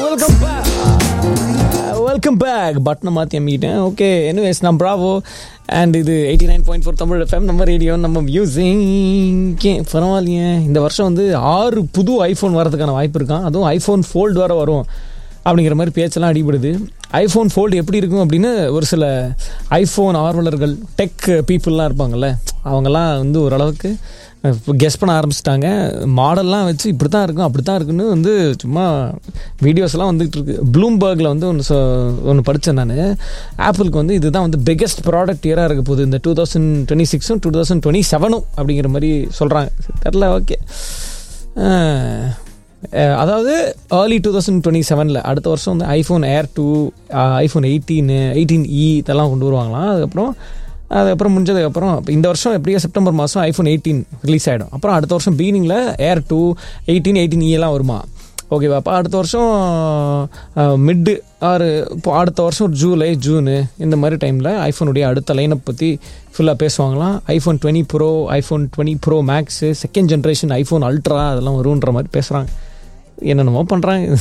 Welcome welcome back பட்டனை மாற்றி அம்மிக்கிட்டேன் ஓகே எனிவேஸ் நான் ப்ராவோ அண்ட் இது eighty nine point four Tamil FM நம்ம ரேடியோ நம்ம மியூசிக் பரவாயில்லையே இந்த வருஷம் வந்து ஆறு புது ஐஃபோன் வரதுக்கான வாய்ப்பு இருக்கான் அதுவும் ஐஃபோன் ஃபோல்டு வர வரும் அப்படிங்கிற மாதிரி பேச்செல்லாம் அடிபடுது ஐஃபோன் ஃபோல்டு எப்படி இருக்கும் அப்படின்னு ஒரு சில ஐஃபோன் ஆர்வலர்கள் டெக் பீப்புளெலாம் இருப்பாங்கல்ல அவங்கெல்லாம் வந்து ஓரளவுக்கு கெஸ் பண்ண ஆரம்பிச்சிட்டாங்க மாடல்லாம் வச்சு இப்படி தான் இருக்கும் அப்படி தான் இருக்குன்னு வந்து சும்மா வீடியோஸ்லாம் வந்துகிட்டு இருக்கு ப்ளூம்பர்கில் வந்து ஒன்று ஒன்று படித்தேன் நான் ஆப்பிளுக்கு வந்து இதுதான் வந்து பிக்கெஸ்ட் ப்ராடக்ட் இயராக இருக்க போகுது இந்த டூ தௌசண்ட் டுவெண்ட்டி சிக்ஸும் டூ தௌசண்ட் டுவெண்ட்டி செவனும் அப்படிங்கிற மாதிரி சொல்கிறாங்க தெரில ஓகே அதாவது ஏர்லி டூ தௌசண்ட் டுவெண்ட்டி செவனில் அடுத்த வருஷம் வந்து ஐஃபோன் ஏர் டூ ஐஃபோன் எயிட்டீனு எயிட்டீன் இ இதெல்லாம் கொண்டு வருவாங்களாம் அதுக்கப்புறம் அதுக்கப்புறம் முடிஞ்சதுக்கப்புறம் இந்த வருஷம் எப்படியோ செப்டம்பர் மாதம் ஐஃபோன் எயிட்டீன் ரிலீஸ் ஆகிடும் அப்புறம் அடுத்த வருஷம் பீனிங்கில் ஏர் டூ எயிட்டீன் எயிட்டீன் இஎல்லாம் வருமா ஓகேவா அப்போ அடுத்த வருஷம் மிட்டு ஆறு இப்போ அடுத்த வருஷம் ஜூலை ஜூனு இந்த மாதிரி டைமில் ஐஃபோனுடைய அடுத்த லைனப் பற்றி ஃபுல்லாக பேசுவாங்களாம் iPhone twenty pro iPhone twenty pro max second generation iPhone ultra அதெல்லாம் வருன்ற மாதிரி பேசுகிறாங்க என்னென்னமோ பண்ணுறாங்க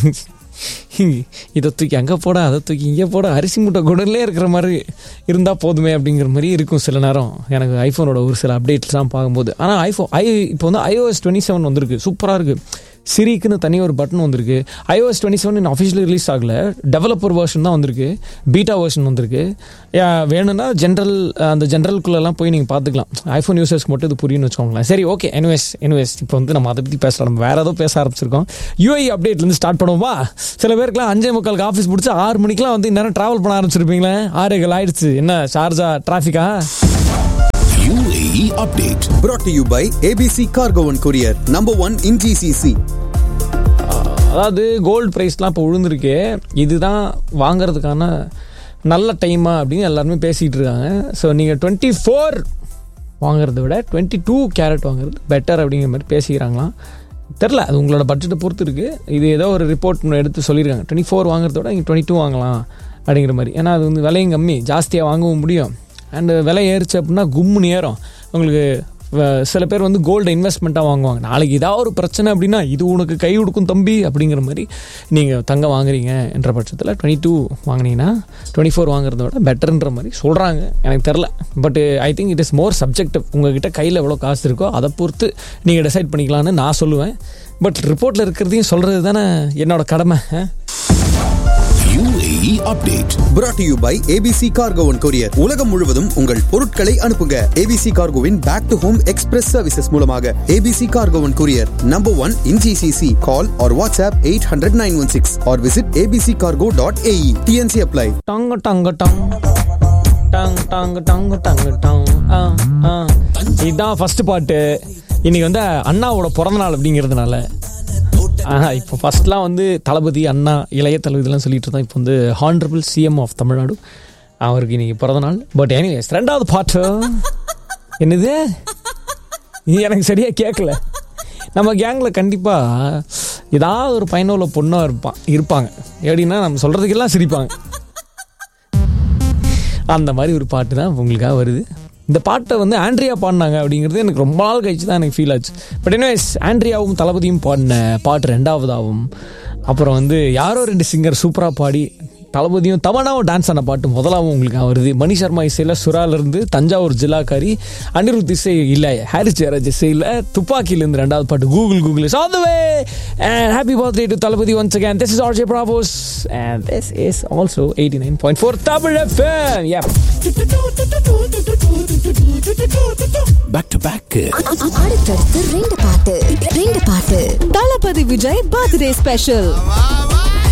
இதை தூக்கி அங்கே போட அதை தூக்கி இங்கே போட அரிசி மூட்டை குடல்லே இருக்கிற மாதிரி இருந்தால் போதுமே அப்படிங்கிற மாதிரி இருக்கும் சில நேரம் எனக்கு ஐஃபோனோட ஒரு சில அப்டேட்ஸ்லாம் பார்க்கும்போது ஆனால் ஐஃபோன் ஐ இப்போ வந்து ஐஓஎஸ் டுவெண்ட்டி செவன் வந்திருக்கு சூப்பராக இருக்குது சிரிக்குன்னு தனி ஒரு பட்டன் வந்திருக்கு ஐஓஎஸ் டுவெண்ட்டி செவன் இன்னும் அஃபிஷியலி ரிலீஸ் ஆகல டெவலப்பர் வெர்ஷன் தான் வந்திருக்கு பீட்டா வெர்ஷன் வந்திருக்கு வேணும்னா ஜென்ரல் அந்த ஜென்ரல்குள்ளெல்லாம் போய் நீங்கள் பார்த்துக்கலாம் ஐஃபோன் யூசர்ஸ்க்கு மட்டும் இது புரியும்னு வச்சுக்கோங்களேன் சரி ஓகே எனிவேஸ் எனிவேஸ் இப்போ வந்து நம்ம அதை பற்றி பேசலாம் நம்ம வேறு ஏதோ பேச ஆரம்பிச்சிருக்கோம் யூஐ அப்டேட்லேருந்து ஸ்டார்ட் பண்ணுவோமா சில பேருக்குலாம் அஞ்சே முக்காலுக்கு ஆஃபீஸ் பிடிச்சி ஆறு மணிக்கெலாம் வந்து இந்நேரம் ட்ராவல் பண்ண ஆரம்பிச்சிருப்பீங்களே ஆறுகள் ஆயிடுச்சு என்ன ஷார்ஜா டிராஃபிக்கா UAE update. brought to you by ABC Cargo and Courier, number one in GCC. அதாவது கோல்டு ப்ரைஸ்லாம் இப்போ விழுந்திருக்கு இதுதான் வாங்குறதுக்கான நல்ல டைமா அப்படின்னு எல்லாருமே பேசிகிட்டு இருக்காங்க ஸோ நீங்கள் டுவெண்ட்டி ஃபோர் வாங்குறத விட டுவெண்ட்டி டூ கேரட் வாங்குறது பெட்டர் அப்படிங்கிற மாதிரி பேசிக்கிறாங்களாம் தெரில அது உங்களோட பட்ஜெட்டை பொறுத்து இருக்குது இது ஏதோ ஒரு ரிப்போர்ட் எடுத்து சொல்லியிருக்காங்க டுவெண்ட்டி ஃபோர் வாங்குறத விட நீங்கள் டுவெண்ட்டி டூ வாங்கலாம் அப்படிங்கிற மாதிரி ஏன்னா அது வந்து விலையும் கம்மி ஜாஸ்தியாக வாங்கவும் முடியும் அண்டு விலை ஏறிச்சு அப்படின்னா கும்முன்னு ஏறும் உங்களுக்கு வ- சில பேர் வந்து கோல்டு இன்வெஸ்ட்மெண்ட்டாக வாங்குவாங்க நாளைக்கு ஏதாவது ஒரு பிரச்சனை அப்படின்னா இது உனக்கு கை கொடுக்கும் தம்பி அப்படிங்கிற மாதிரி நீங்கள் தங்க வாங்குறீங்க என்ற பட்சத்தில் டுவெண்ட்டி டூ வாங்கினீங்கன்னா டுவெண்ட்டி ஃபோர் வாங்குறத விட பெட்டர்ன்ற மாதிரி சொல்கிறாங்க எனக்கு தெரில but I think it is more subjective உங்ககிட்ட கையில் எவ்வளோ காசு இருக்கோ அதை பொறுத்து நீங்கள் டிசைட் பண்ணிக்கலாம்னு நான் சொல்லுவேன் பட் ரிப்போர்ட்டில் இருக்கிறதையும் சொல்கிறது தானே என்னோட கடமை ஆ? UAE update. brought to you by ABC Cargo and Courier. உலகம் முழுவதும் உங்கள் பொருட்களை அனுப்புங்க ABC Cargoவின் back to home express services மூலமாக ABC Cargo and Courier, number one in GCC. Call or WhatsApp 800 916 or visit abccargo.ae. TNC apply. டாங்க டாங்க Tang Tang டாங்க டாங்க டாங்க டாங் ஆ ஆ இதுதான் ஃபர்ஸ்ட் பாட்டு இன்னைக்கு வந்து அண்ணாவோட பிறந்த நாள் அப்படிங்கிறதுனால ஆஹா இப்போ ஃபர்ஸ்ட்லாம் வந்து தளபதி அண்ணா இளைய தளபதிலாம் சொல்லிட்டு இருந்தோம் இப்போ வந்து ஹானரபிள் சிஎம் ஆஃப் தமிழ்நாடு அவருக்கு இன்னைக்கு பிறந்த நாள் பட் எனிவேஸ் ரெண்டாவது பாட்டு என்னது இது எனக்கு சரியாக கேட்கல நம்ம கேங்கில் கண்டிப்பாக ஏதாவது ஒரு பையனோட பொண்ணாக இருப்பான் இருப்பாங்க எப்படின்னா நம்ம சொல்கிறதுக்கெல்லாம் சிரிப்பாங்க அந்த மாதிரி ஒரு பாட்டு தான் உங்களுக்காக வருது இந்த பாட்டை வந்து ஆண்ட்ரியா பாடினாங்க அப்படிங்கிறது எனக்கு ரொம்ப நாள் கழிச்சு தான் எனக்கு ஃபீல் ஆச்சு பட் எனிவேஸ் ஆண்ட்ரியாவும் தளபதியும் பாடின பாட்டு ரெண்டாவதாகவும் அப்புறம் வந்து யாரோ ரெண்டு சிங்கர் சூப்பராக பாடி தளபதியும் தமனாவும் டான்ஸ் ஆன பாட்டு முதலாவும் உங்களுக்கு வருது மணி சர்மா இசையில் சுறாலேருந்து தஞ்சாவூர் ஜில்லாக்காரி அனிருத் இசை இல்லை ஹாரிஸ் ஜெயராஜ் இசையில் துப்பாக்கியிலேருந்து ரெண்டாவது பாட்டு Google Google is all the way and happy birthday to Thalapathy once again this is RJ Bravos and this is also eighty nine point four Tamil FM yeah Back to back. அடுத்தடுத்து ரெண்டு பாட்டு ரெண்டு பாட்டு தளபதி விஜய் பர்த்டே ஸ்பெஷல் வா